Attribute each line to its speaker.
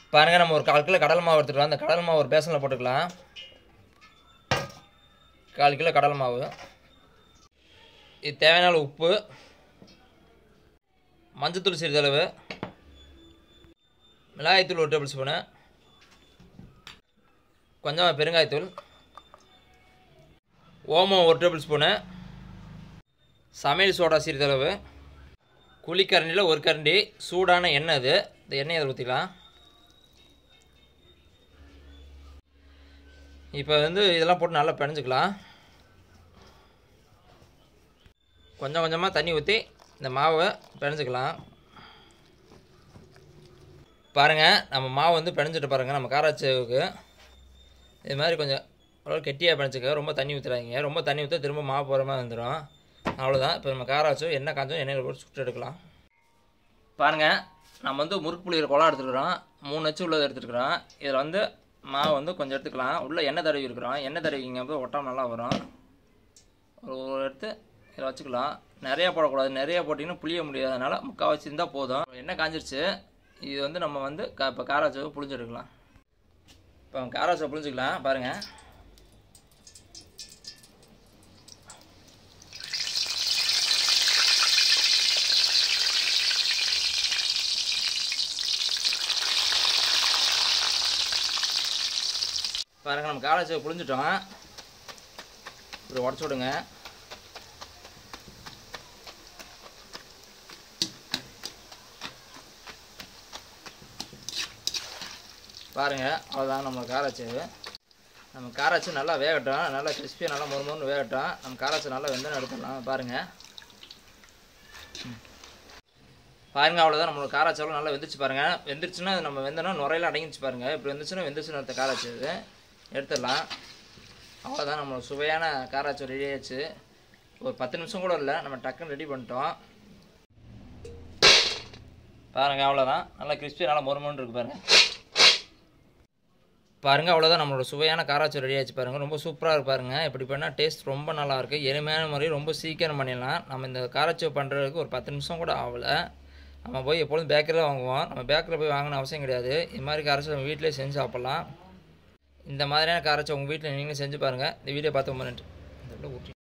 Speaker 1: பாருங்கள் நம்ம ஒரு கால் கிலோ கடல் மாவு எடுத்துக்கலாம் அந்த கடல் மாவு ஒரு பேசனில் போட்டுக்கலாம் கால் கிலோ கடல் மாவு இது தேவையான அளவு உப்பு மஞ்சத்தூள் சிறிதளவு மிளகாய்த்தூள் ஒரு டேபிள் ஸ்பூனு கொஞ்சம் பெருங்காயத்தூள் ஓமம் ஒரு டேபிள் ஸ்பூனு சமையல் சோடா சிறிதளவு குழிக்கரண்டியில் ஒரு கரண்டி சூடான எண்ணெய் அது இந்த எண்ணெயை அதில் ஊற்றிக்கலாம் இப்போ வந்து இதெல்லாம் போட்டு நல்லா பிணைஞ்சிக்கலாம் கொஞ்சம் கொஞ்சமாக தண்ணி ஊற்றி இந்த மாவை பிணைஞ்சிக்கலாம் பாருங்கள் நம்ம மாவு வந்து பிணைஞ்சிட்டு பாருங்கள் நம்ம காராச்சேவுக்கு இது மாதிரி கொஞ்சம் ஓரளவு கெட்டியாக பிணைச்சிக்க ரொம்ப தண்ணி ஊற்றுறாங்க ரொம்ப தண்ணி ஊற்ற திரும்ப மாவு போகிற மாதிரி வந்துடும் அவ்வளோதான் இப்போ நம்ம காராச்சும் எண்ணெய் காய்ச்சும் எண்ணெயில் போட்டு சுட்டு எடுக்கலாம் பாருங்கள் நம்ம வந்து முறுக்கு புளிகிற குழா எடுத்துருக்குறோம் மூணு அச்சு உள்ளதை எடுத்துருக்குறோம் இதில் வந்து மாவு வந்து கொஞ்சம் எடுத்துக்கலாம் உள்ளே எண்ணெய் தடவி இருக்கிறோம் எண்ணெய் தடவிங்க போது ஒட்டாமல் நல்லா வரும் ஒரு ஒரு எடுத்து இதில் வச்சுக்கலாம் நிறையா போடக்கூடாது நிறையா போட்டிங்கன்னா புளிய முடியாதனால முக்கால்வாசி இருந்தால் போதும் எண்ணெய் காஞ்சிருச்சு இது வந்து நம்ம வந்து கா இப்போ காராச்சவை புளிஞ்சு எடுக்கலாம் இப்போ காராச்சவை புளிஞ்சிக்கலாம் பாருங்கள் பாருங்கள் நம்ம காராச்சவை புளிஞ்சிட்டோம் இப்படி உடச்சி விடுங்க பாருங்கள் அவ்வளோதான் நம்ம காராச்சேவு நம்ம காராச்சு நல்லா வேகட்டும் நல்லா கிறிஸ்பியாக நல்லா மொறு மொறுன்னு வேகட்டும் நம்ம காராச்சு நல்லா வெந்தனம் எடுத்துடலாம் பாருங்கள் பாருங்க அவ்வளோதான் நம்மளோட காராச்சவளம் நல்லா வெந்துருச்சு பாருங்கள் வெந்துருச்சுன்னா அது நம்ம வெந்தனம் நுரையில அடங்கிச்சு பாருங்கள் இப்படி வெந்துச்சுன்னா வெந்துச்சுன்னு அடுத்த காராச்சு இது எடுத்துடலாம் அவ்வளோதான் நம்ம சுவையான காராச்சு ரெடி ஆயிடுச்சு ஒரு பத்து நிமிஷம் கூட இல்லை நம்ம டக்குன்னு ரெடி பண்ணிட்டோம் பாருங்கள் அவ்வளோதான் நல்லா கிறிஸ்பி நல்லா மொறுமொன்னு இருக்கு பாருங்கள் பாருங்கள் அவ்வளோதான் நம்மளோட சுவையான காராச்சோ ரெடி ஆச்சு பாருங்கள் ரொம்ப சூப்பராக இருக்கு பாருங்கள் இப்படி பண்ணால் டேஸ்ட் ரொம்ப நல்லா இருக்கு எளிமையான முறை ரொம்ப சீக்கிரம் பண்ணிடலாம் நம்ம இந்த காராச்சோ பண்ணுறதுக்கு ஒரு பத்து நிமிஷம் கூட ஆகலை நம்ம போய் எப்பொழுதும் பேக்கரியில் வாங்குவோம் நம்ம பேக்கரியில் போய் வாங்கணும் அவசியம் கிடையாது இது மாதிரி காராச்சோ நம்ம வீட்டிலே செஞ்சு சாப்பிட்லாம் இந்த மாதிரியான காராச்சோ உங்கள் வீட்டில் நீங்களும் செஞ்சு பாருங்கள் இந்த வீடியோ பார்த்து ரொம்ப நன்றி இந்த ஊற்றி